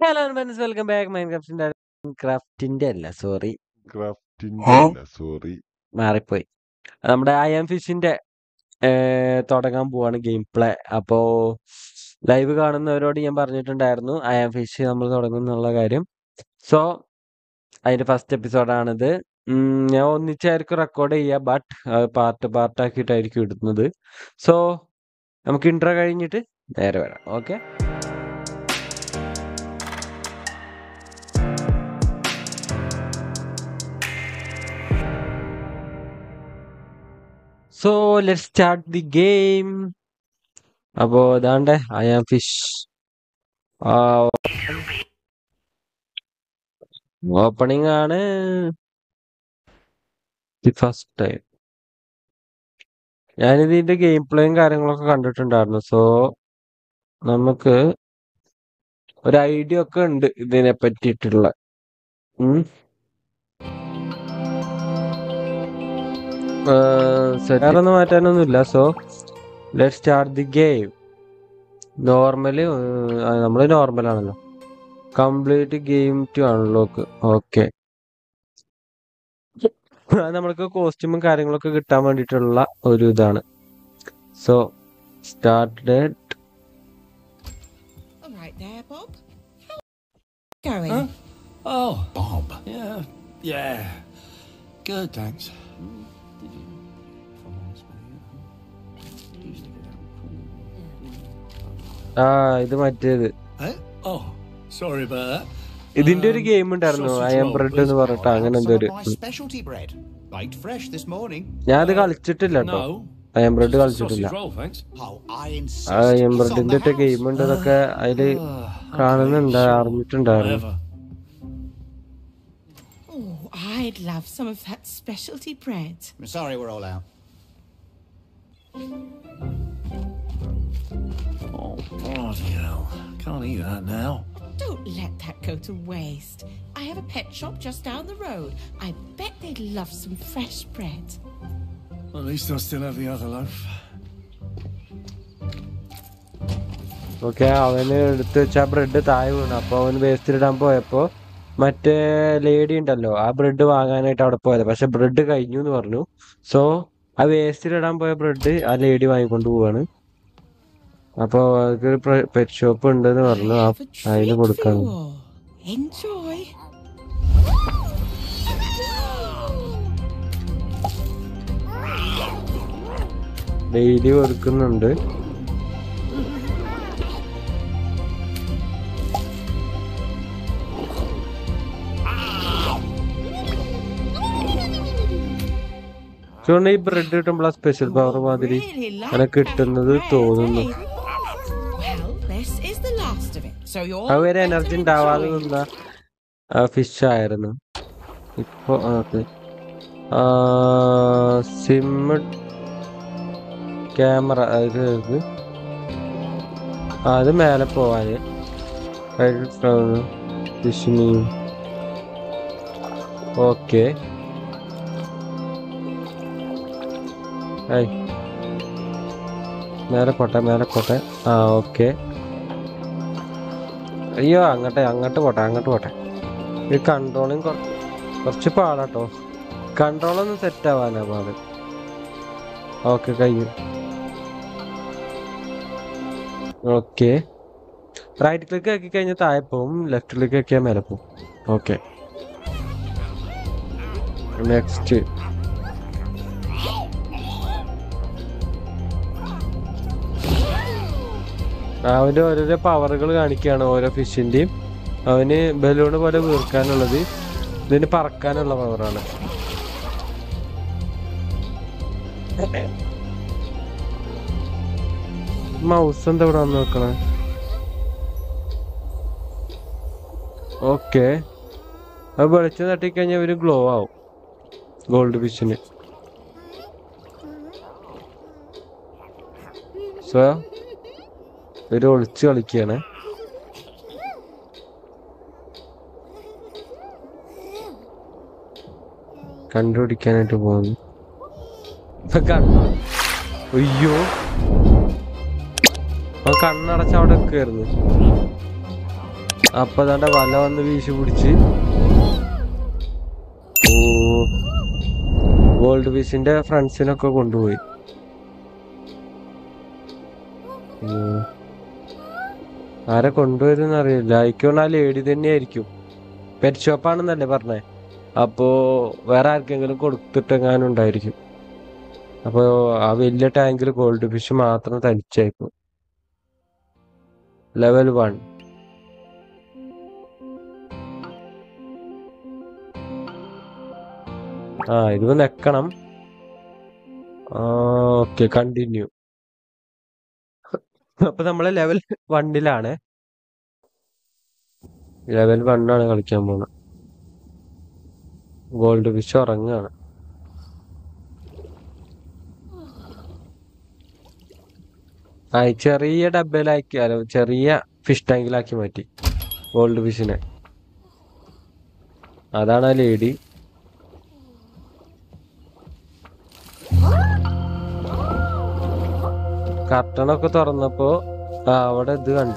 Hello friends welcome back മൈൻ ക്രാഫ്റ്റിന്റെ ക്രാഫ്റ്റിന്റെ അല്ല സോറി ക്രാഫ്റ്റിന്റെ അല്ല സോറി മാറിപ്പോയി നമ്മുടെ ഐ എം ഫിഷിന്റെ തുടങ്ങാൻ പോവാണ് ഗെയിം പ്ലേ അപ്പോ ലൈവ് കാണുന്നവരോട് ഞാൻ പറഞ്ഞിട്ടുണ്ടായിരുന്നു ഐ എം ഫിഷ് നമ്മൾ തുടങ്ങും എന്നുള്ള കാര്യം സോ അതിന്റെ ഫസ്റ്റ് എപ്പിസോഡാണിത് ഞാൻ ഒന്നിച്ചായിരിക്കും റെക്കോർഡ് ചെയ്യുക ബട്ട് പാർട്ട് പാർട്ടാക്കിയിട്ടായിരിക്കും ഇടുന്നത് സോ നമുക്ക് ഇൻട്രോ കഴിഞ്ഞിട്ട് നേരെ വരാം okay so let start the game അപ്പോ ഇതാണ്ട് ഐ ആം ഫിഷ് ഓപ്പണിംഗ് ആണ് ദി ഫസ്റ്റ് ടൈം ഞാനിതിന്റെ ഗെയിം പ്ലേയും കാര്യങ്ങളൊക്കെ കണ്ടിട്ടുണ്ടായിരുന്നു സോ നമുക്ക് ഒരു ഐഡിയ ഒക്കെ ഉണ്ട് ഇതിനെ പറ്റിയിട്ടുള്ള ഉം. സെറ്റാറൊന്നും മാറ്റാനൊന്നുമില്ല so let start the game normal നമ്മൾ നോർമൽ ആണല്ലോ complete game to unlock okay നമ്മൾക്ക് കോസ്റ്റ്യൂമും കാര്യങ്ങളൊക്കെ കിട്ടാൻ വേണ്ടിയിട്ടുള്ള ഒരു ഇതാണ് so start All right there, Bob. How's it going? Huh? Oh, Bob. Yeah, yeah. Good, thanks. ആ ഇത് മറ്റേത് Eh? Oh, sorry about that. ഇതിന്റെ ഒരു Um, ഗെയിം ഉണ്ടായിരുന്നു sausage I am roll, bread please. എന്ന് പറഞ്ഞിട്ട് അങ്ങനെ എന്തോ Some ഒരു of my specialty bread, baked fresh this morning. ഞാൻ അത് കളിച്ചിട്ടില്ല കേട്ടോ No. ഐ എം ബ്രെഡ് കളിച്ചിട്ടില്ല Sausage roll, thanks. Oh, I insist. ആ ഐ എം It's on ബ്രെഡിന്റെ the ഗെയിം house. ഉണ്ട് അതൊക്കെ അതില് Ah, okay, കാണുന്നുണ്ട് sure. അറിഞ്ഞിട്ടുണ്ടായിരുന്നു Whatever. Oh, I'd love some of that specialty bread. I'm sorry, we're all out. Oh, bloody hell. Can't eat that now. Don't let that go to waste. I have a pet shop just down the road. I bet they'd love some fresh bread. At least I still have the other loaf. Okay അവന് എടുത്ത് വെച്ച ആ bread താഴെ വീണു അപ്പൊ അവൻ വേസ്റ്റിലിടാൻ പോയപ്പോ മറ്റേ ലേഡി ഉണ്ടല്ലോ ആ ബ്രെഡ് വാങ്ങാനായിട്ട് അവിടെ പോയത് പക്ഷെ ബ്രെഡ് കഴിഞ്ഞു എന്ന് പറഞ്ഞു സോ ആ വേസ്റ്റിലിടാൻ പോയ ബ്രെഡ് ആ ലേഡി വാങ്ങിക്കൊണ്ട് പോവാണ് അപ്പൊ അതൊരു പെറ്റ് ഷോപ്പ് ഉണ്ടെന്ന് I പറഞ്ഞു ആ have a അതിന് treat for കൊടുക്കാൻ you all. Enjoy. ഡെയിലി കൊടുക്കുന്നുണ്ട് ചുവന്ന ഈ ബ്രെഡ് കിട്ടുമ്പോൾ സ്പെഷ്യൽ പവർ മാതിരി Really like അങ്ങനെ കിട്ടുന്നത് that bread, തോന്നുന്നു eh? Well, this is the last of it. So you're അത് വരെ better എനർജി ഉണ്ടാവാതെ enjoy it. നിന്ന ഫിഷ് ആയിരുന്നു ഇപ്പൊ ഓക്കെ സിം ക്യാമറ അത് ഇത്. ആ, അത് മേലെ പോവാന് ഫിഷിന് ഓക്കെ മേലെ പോട്ടെ മേലെ പോട്ടെ ആ ഓക്കെ അയ്യോ അങ്ങോട്ടെ അങ്ങോട്ട് പോട്ടെ അങ്ങോട്ട് പോട്ടെ ഈ കൺട്രോളിങ് കുറച്ച് പാടാട്ടോ കൺട്രോൾ ഒന്ന് സെറ്റ് ആവാനാ പാട് ഓക്കെ കഴിഞ്ഞു ഓക്കെ റൈറ്റ് ക്ലിക്ക് ആക്കി കഴിഞ്ഞാൽ താഴെ പോവും ലെഫ്റ്റ് ക്ലിക്ക് ആക്കിയാൽ മേലെ പോവും ഓക്കെ നെക്സ്റ്റ് അവന്റെ ഓരോരോ പവറുകൾ കാണിക്കുകയാണ് ഓരോ ഫിഷിന്റെയും അവന് ബലൂണ് പോലെ വീർക്കാനുള്ളത് ഇതിന് പറക്കാനുള്ള പവറാണ് മൗസ് എന്താ ഇവിടെ വന്ന് നോക്കണേ ഓക്കെ അത് വെളിച്ചം തട്ടിക്കഴിഞ്ഞാൽ ഒരു ഗ്ലോ ആവും ഗോൾഡ് ഫിഷിന് സോ ഒരു ഒളിച്ച് കളിക്കുകയാണ് കണ്ടുപിടിക്കാനായിട്ട് പോകുന്നു ഇപ്പൊ കണ്ണു അയ്യോ അവൻ കണ്ണടച്ച് അവിടെ നിൽക്കായിരുന്നു അപ്പൊ ദാണ്ട വല വന്ന് വീശി പിടിച്ച് ഓ ഗോൾഡ് ഫിഷിന്റെ ഫ്രണ്ട്സിനൊക്കെ കൊണ്ടുപോയി ഉം. ആരെ കൊണ്ടുപോയതെന്ന് അറിയില്ല അയക്കോണ്ട് ആ ലേഡി തന്നെയായിരിക്കും പെറ്റ് ഷോപ്പാണെന്നല്ലേ പറഞ്ഞേ അപ്പോ വേറെ ആർക്കെങ്കിലും കൊടുത്തിട്ടെങ്ങാനും ഉണ്ടായിരിക്കും അപ്പോ ആ വലിയ ടാങ്കിൽ ഗോൾഡ് ഫിഷ് മാത്രം തനിച്ചായിപ്പോ ലെവൽ വൺ ആ ഇത് നെക്കണം ഓക്കെ കണ്ടിന്യൂ അപ്പൊ നമ്മള് ലെവൽ വണ്ണിലാണ് ലെവൽ വണ്ണാണ് കളിക്കാൻ പോണത് ഗോൾഡ് ഫിഷ് ഉറങ്ങാണ് ആ ഈ ചെറിയ ഡബയിലാക്കി അല്ല ചെറിയ ഫിഷ് ടാങ്കിലാക്കി മാറ്റി ഗോൾഡ് ഫിഷിനെ അതാണ് ആ ലേഡി കർട്ടനൊക്കെ തുറന്നപ്പോ ആ അവിടെ ഇത് കണ്ട്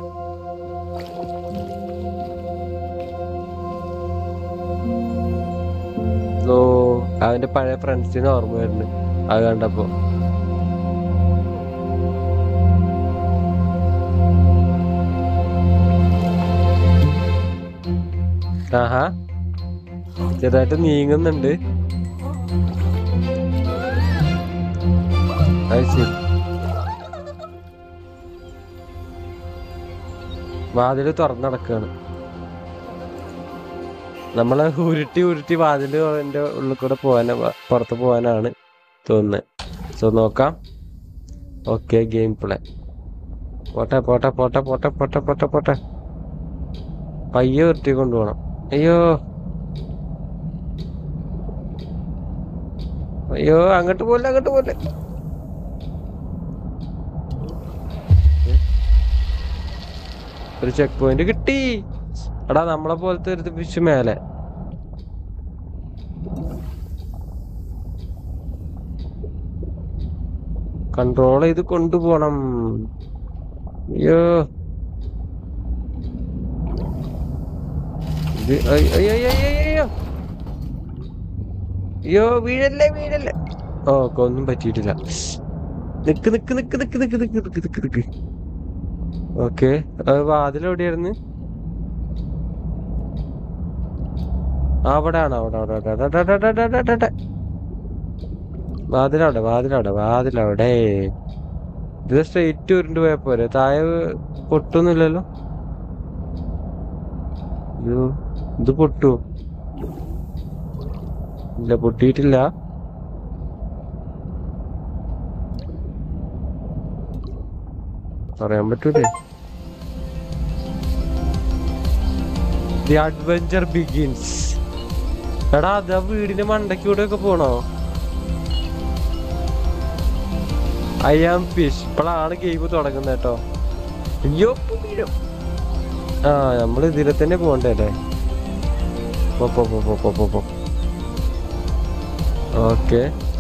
ഓ അവന്റെ പഴയ ഫ്രണ്ട്സിന് ഓർമ്മ വരുന്നു അത് കണ്ടപ്പോ ആഹാ ചെറുതായിട്ട് നീങ്ങുന്നുണ്ട് അത് ശരി വാതില് തുറന്നടക്കാണ് നമ്മളെ ഉരുട്ടി ഉരുട്ടി വാതില് എന്റെ ഉള്ളിൽ കൂടെ പോവാന പുറത്ത് പോവാനാണ് തോന്നുന്നത് സോ നോക്കാം ഓക്കെ ഗെയിം പ്ലേ പോട്ടെ പോട്ടെ പോട്ടെ പോട്ടെ പോട്ടെ പോട്ടെ പോട്ടെ പയ്യെ ഉരുട്ടി കൊണ്ടുപോകണം അയ്യോ അയ്യോ അങ്ങോട്ട് പോലെ അങ്ങോട്ട് പോലെ ഒരു ചെക്ക് പോയിന്റ് കിട്ടി എടാ നമ്മളെ പോലത്തെ ഒരു ഫിഷ് മേലെ കൺട്രോൾ ചെയ്ത് കൊണ്ടുപോണം അയ്യോ ഇത് അയ്- അയ്- അയ്- അയ്- അയ്- അയ്യോ അയ്യോ വീഴല്ലേ വീഴല്ലേ ഓ ഒന്നും പറ്റിയിട്ടില്ല നിക്ക് നിക്ക് നിക്ക് നിക്ക് നിക്ക് നിക്ക് നിക്ക് നിക്ക് നിക്ക് ഓക്കെ വാതിൽ എവിടെയായിരുന്നു അവിടെയാണ് അവിടെ അവിടെ അവിടെ അവിടെ അവിടെ അവിടെ അവിടെ അവിടെ അവിടെ. വാതിലവിടെ വാതിലവിടെ വാതിലവിടെ ഇത് സ്ട്രെയിറ്റ് ഉരുണ്ട് പോയാ പോരെ താഴെ പൊട്ടൊന്നുമില്ലല്ലോ അയ്യോ ഇത് പൊട്ടു ഇല്ല പൊട്ടിയിട്ടില്ല പറയാൻ പറ്റൂലേ ദി അഡ്വഞ്ചർ ബിഗിൻസ് എടാ അതാ വീടിന്റെ മണ്ടയ്ക്കൂടെ ഒക്കെ പോണോ ഐ ആം ഫിഷ് ഇപ്പോഴാണ് ഗെയിം തുടങ്ങുന്നത് കേട്ടോ അയ്യോ ഇപ്പൊ വീഴും. ആ നമ്മൾ ഇതിലെ തന്നെ പോകണ്ടേ അല്ലേ പോ പോ പോ പോ പോ പോ പോ ഓക്കെ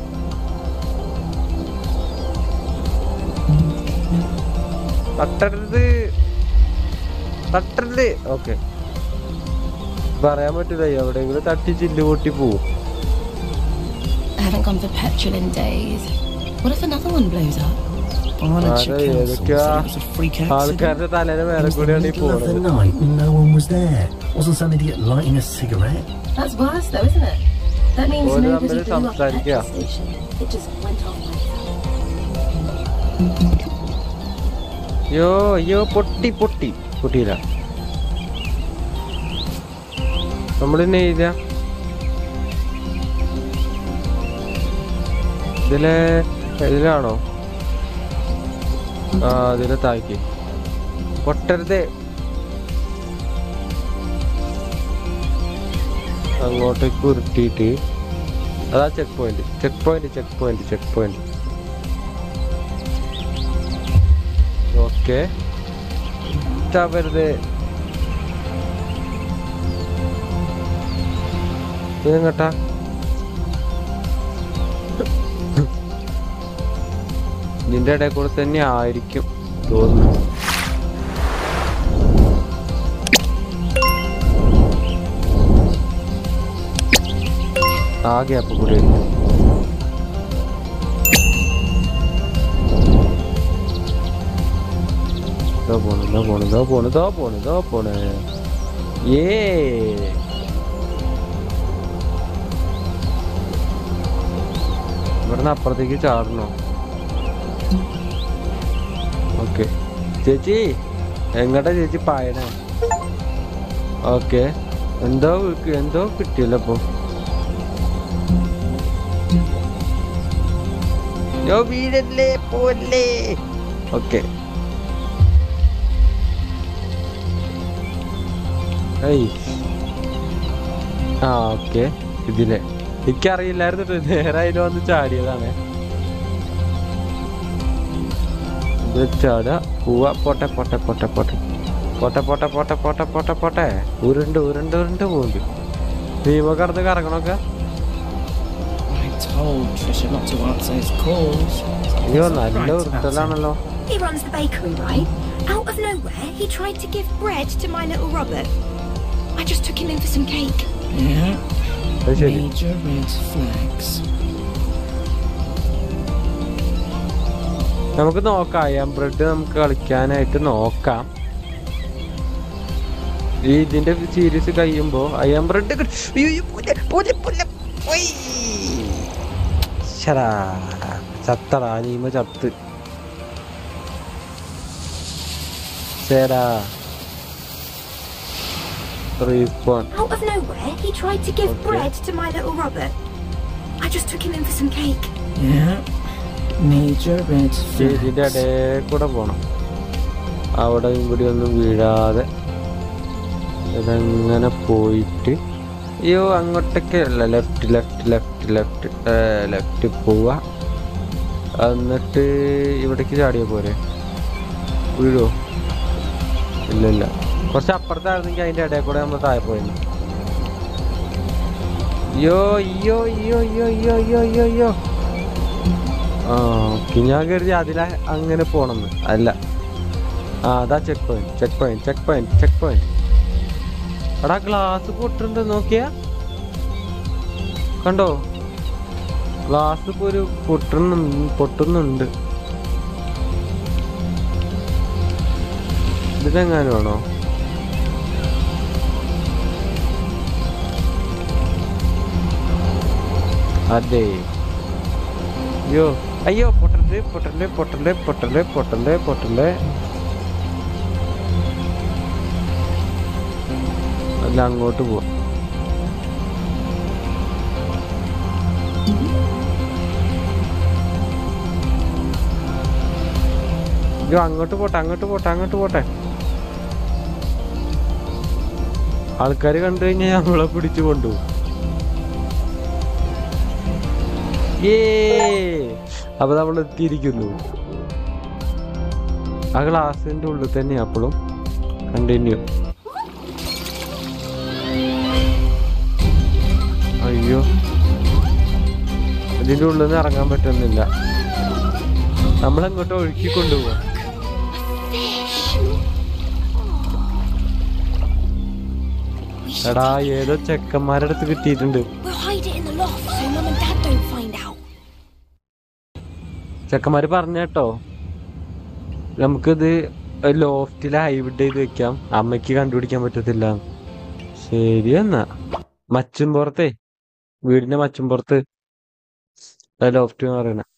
തട്ടരുത് തട്ടരുത് ഓക്കെ പറയാൻ പറ്റൂല എവിടെയെങ്കിലും തട്ടി ചില്ല് പൊട്ടി പോവും I haven't gone for petrol in days. What if another one blows up? I'll let Ah, you there you counsel. go. Say it was a freak accident. ആൾക്കാരുടെ തലേനെ It മേലെ was the കൂടെയാണ് ഈ middle of the പോണത് night and no one was there. Wasn't some idiot lighting a cigarette? That's worse, though, isn't it? That means ഓര് nobody തമ്മിൽ blew up the സംസാരിക്കുക petrol station. It just went off like അയ്യോ അയ്യോ പൊട്ടി പൊട്ടി പൊട്ടിയില്ല നമ്മളെന്നെ ചെയ്ത ഇതിലെ ഇതിലാണോ ആ ഇതിലെ താഴേക്ക് പൊട്ടരുത് അങ്ങോട്ടേക്ക് ഉരുട്ടിയിട്ട് അതാ checkpoint checkpoint checkpoint checkpoint okay ചാവരുത് ഇതെങ്ങട്ടാ ഇതിന്റെ ഇടയിൽ കൂടെ തന്നെ ആയിരിക്കും തോന്നുന്നു ആ ഗ്യാപ്പ് കൂടി ആയിരിക്കും ഇതാ പോണ് ഇതാ പോണ് ഇതാ പോണ് ഇതാ പോണ് ഇതാ പോണ് ഏ ഇവിടുന്ന് അപ്പുറത്തേക്ക് ചാടണോ ഓക്കെ ചേച്ചി എങ്ങട്ടാ ചേച്ചി പായണേ ഓക്കെ എന്തോ കി- എന്തോ കിട്ടിയല്ലോ അപ്പൊ യോ വീഴല്ലേ പോലെ ഓക്കെ ഏയ് ആ ഓക്കെ ഇതിലെ എനിക്കറിയില്ലായിരുന്നു ട്ടോ. നേരെ അതിൽ വന്ന് ചാടിയതാണ് ഇതിൽ ചാടുക പോവാ പോട്ടെ പോട്ടെ പോട്ടെ പോട്ടെ പോട്ടെ പോട്ടെ പോട്ടെ പോട്ടെ പോട്ടെ പോട്ടെ ഉരുണ്ട് ഉരുണ്ട് ഉരുണ്ട് പോകുന്നുണ്ട് ഭീമ കടന്ന് കറങ്ങണൊക്കെ I told Trisha not to answer his calls. അയ്യോ He's നല്ല right about it. ഉരുട്ടലാണല്ലോ He runs the bakery, right? Out of nowhere, he tried to give bread to my little Robert. I just took him in for some cake. Yeah. അത് ശരി Major red flags. നമുക്ക് നോക്കാം അയ്യാം bread നമുക്ക് കളിക്കാനായിട്ട് നോക്കാം ഈ ഇതിന്റെ series കഴിയുമ്പോ അയ്യാം ബ്രെഡ് ചത്തടാ നീമ ചത്ത് ശരാ respawn Out of nowhere, he tried to give Okay. bread to my little Robert. I just took him in for some cake. Yeah. Major red ഇതിന്റെ flags. ഇടയിൽ കൂടെ പോണം അവിടെയും കൂടി ഒന്നും വീഴാതെ ഇതങ്ങനെ പോയിട്ട് അയ്യോ അങ്ങോട്ടൊക്കെ അല്ല left left left left left പോവാ എന്നിട്ട് ഇവിടേക്ക് ചാടിയ പോരെ വീഴോ ഇല്ല ഇല്ല കുറച്ച് അപ്പുറത്തായിരുന്നെങ്കിൽ അതിന്റെ ഇടയിൽ കൂടെ നമ്മൾ താഴെ പോയിരുന്നു അയ്യോ അയ്യോ അയ്യോ അയ്യോ അയ്യോ അയ്യോ അയ്യോ അയ്യോ ആ ഓക്കെ ഞാൻ കരുതി അതില അങ്ങനെ പോണെന്ന് അല്ല ആ അതാ checkpoint checkpoint checkpoint checkpoint എടാ ഗ്ലാസ് പൊട്ടുണ്ട് നോക്കിയാ കണ്ടോ ഗ്ലാസ് ഇപ്പൊ ഒരു പൊട്ടുന്നു പൊട്ടുന്നുണ്ട് ഇതിലെങ്ങാനും ആണോ അതെ അയ്യോ അയ്യോ പൊട്ടല്ലേ പൊട്ടല്ലേ പൊട്ടല്ലേ പൊട്ടല്ലേ പൊട്ടല്ലേ പൊട്ടല്ലേ അല്ല അങ്ങോട്ട് പോവാ അയ്യോ അങ്ങോട്ട് പോട്ടെ അങ്ങോട്ട് പോട്ടെ അങ്ങോട്ട് പോട്ടെ ആൾക്കാർ കണ്ടു കഴിഞ്ഞാൽ നമ്മളെ പിടിച്ചു കൊണ്ടുപോകും ഏ അപ്പൊ നമ്മൾ എത്തിയിരിക്കുന്നു ആ ഗ്ലാസിന്റെ ഉള്ളിൽ തന്നെ അപ്പോഴും കണ്ടിന്യൂ അയ്യോ ഇതിന്റെ ഉള്ളിൽ നിന്ന് ഇറങ്ങാൻ പറ്റുന്നില്ല നമ്മളെങ്ങോട്ടോ ഒഴുക്കി കൊണ്ടുപോവാ We should എടാ ഏതോ ചെക്കന്മാരുടെ അടുത്ത് കിട്ടിയിട്ടുണ്ട് We'll hide it in the loft so Mum and Dad don't find out. ചെക്കന്മാര് പറഞ്ഞ കേട്ടോ നമുക്കിത് ലോഫ്റ്റിൽ ഹൈബ്രിഡ് ചെയ്ത് വെക്കാം അമ്മയ്ക്ക് കണ്ടുപിടിക്കാൻ പറ്റത്തില്ല ശരി എന്നാ മച്ചുംപുറത്തെ വീടിന്റെ മച്ചുംപുറത്ത് ലോഫ്റ്റ് എന്ന് പറയണ